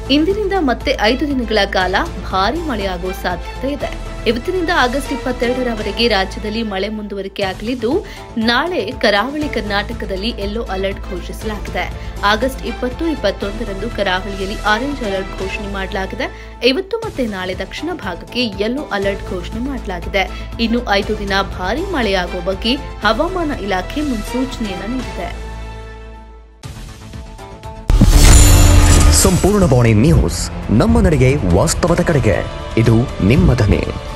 ಇಂದಿನಿಂದ ಮತ್ತೆ ಐದು ದಿನಗಳ ಕಾಲ ಭಾರೀ ಮಳೆಯಾಗುವ ಸಾಧ್ಯತೆ ಇದೆ ಇವತ್ತಿನಿಂದ ಆಗಸ್ಟ್ ಇಪ್ಪತ್ತೆರಡರವರೆಗೆ ರಾಜ್ಯದಲ್ಲಿ ಮಳೆ ಮುಂದುವರಿಕೆ ಆಗಲಿದ್ದು ನಾಳೆ ಕರಾವಳಿ ಕರ್ನಾಟಕದಲ್ಲಿ ಯೆಲ್ಲೋ ಅಲರ್ಟ್ ಘೋಷಿಸಲಾಗಿದೆ ಆಗಸ್ಟ್ ಇಪ್ಪತ್ತು ಇಪ್ಪತ್ತೊಂದರಂದು ಕರಾವಳಿಯಲ್ಲಿ ಆರೆಂಜ್ ಅಲರ್ಟ್ ಘೋಷಣೆ ಮಾಡಲಾಗಿದೆ ಇವತ್ತು ಮತ್ತೆ ನಾಳೆ ದಕ್ಷಿಣ ಭಾಗಕ್ಕೆ ಯೆಲ್ಲೋ ಅಲರ್ಟ್ ಘೋಷಣೆ ಮಾಡಲಾಗಿದೆ ಇನ್ನು ಐದು ದಿನ ಭಾರೀ ಮಳೆಯಾಗುವ ಬಗ್ಗೆ ಹವಾಮಾನ ಇಲಾಖೆ ಮುನ್ಸೂಚನೆಯನ್ನು ನೀಡಿದೆ ಸಂಪೂರ್ಣ ಬಾಣಿ ನ್ಯೂಸ್ ನಮ್ಮ ನಡೆಗೆ ವಾಸ್ತವದ ಕಡೆಗೆ ಇದು ನಿಮ್ಮ ಧ್ವನಿ